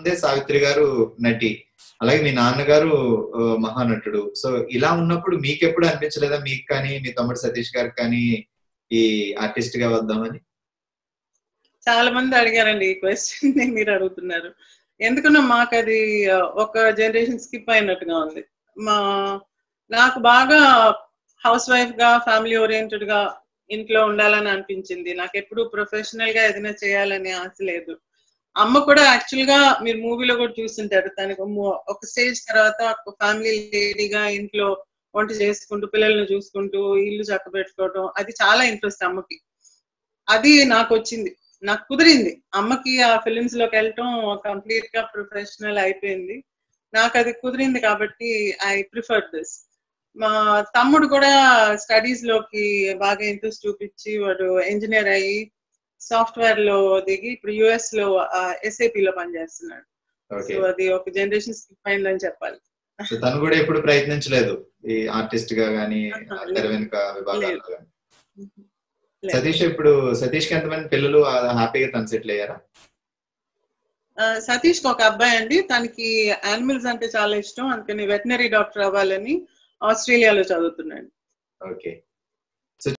ముందే సావిత్రి గారు నటి అలాగే మీ నాన్నగారు ఆ, మహానటుడు సో ఇలా ఉన్నప్పుడు మీకు ఎప్పుడు అనిపించలేదా మీకు కానీ మీ తమ్ముడు సతీష్ గారికి కానీ ఈ ఆర్టిస్ట్ గా వద్దామని చాలా మంది అడిగారండి ఈ క్వశ్చన్ మీరు అడుగుతున్నారు ఎందుకన్నా మాకు అది ఆ, ఒక జనరేషన్ స్కిప్ అయినట్టుగా ఉంది మా నాకు బాగా హౌస్ వైఫ్ గా ఫ్యామిలీ ఓరియంటెడ్ గా ఇంట్లో ఉండాలని అనిపించింది నాకు ఎప్పుడు ప్రొఫెషనల్ గా ఏదైనా చేయాలనే ఆశ లేదు అమ్మ కూడా యాక్చువల్ గా మీరు మూవీలో కూడా చూస్తుంటారు తనకు మో- ఒక స్టేజ్ తర్వాత ఒక ఫ్యామిలీ లేడీగా ఇంట్లో వంట చేసుకుంటూ పిల్లల్ని చూసుకుంటూ ఇల్లు చక్క పెట్టుకోవడం అది చాలా ఇంట్రెస్ట్ అమ్మకి అది నాకు వచ్చింది నాకు కుదిరింది అమ్మకి ఆ ఫిలిమ్స్ లోకి వెళ్ళటం కంప్లీట్ గా ప్రొఫెషనల్ అయిపోయింది నాకు అది కుదిరింది కాబట్టి ఐ ప్రిఫర్ దిస్ మా తమ్ముడు కూడా స్టడీస్ లోకి బాగా ఇంట్రెస్ట్ చూపించి వాడు ఇంజనీర్ అయ్యి సాఫ్ట్వేర్ లో దిగి ఇప్పుడు యుఎస్ లో ఎస్ఏపి లో పనిచేస్తున్నాడు ఓకే సో అది ఒక జనరేషన్ స్కిప్ అయిందని చెప్పాలి సో తను కూడా ఎప్పుడు ప్రయత్నించలేదు ఈ ఆర్టిస్ట్ గా కానీ ఆహా, తెర వెనుక విభాగాల్లో గానీ. లేదు. సతీష్ ఇప్పుడు సతీష్ కి ఎంతమంది పిల్లలు ఆ, హ్యాపీగా తను సెటిల్ అయ్యారా ఆ, సతీష్ కి ఒక అబ్బాయి అండి తనకి యానిమల్స్ అంటే చాలా ఇష్టం అందుకని వెటనరీ డాక్టర్ అవ్వాలని ఆస్ట్రేలియాలో చదువుతున్నాడు ఓకే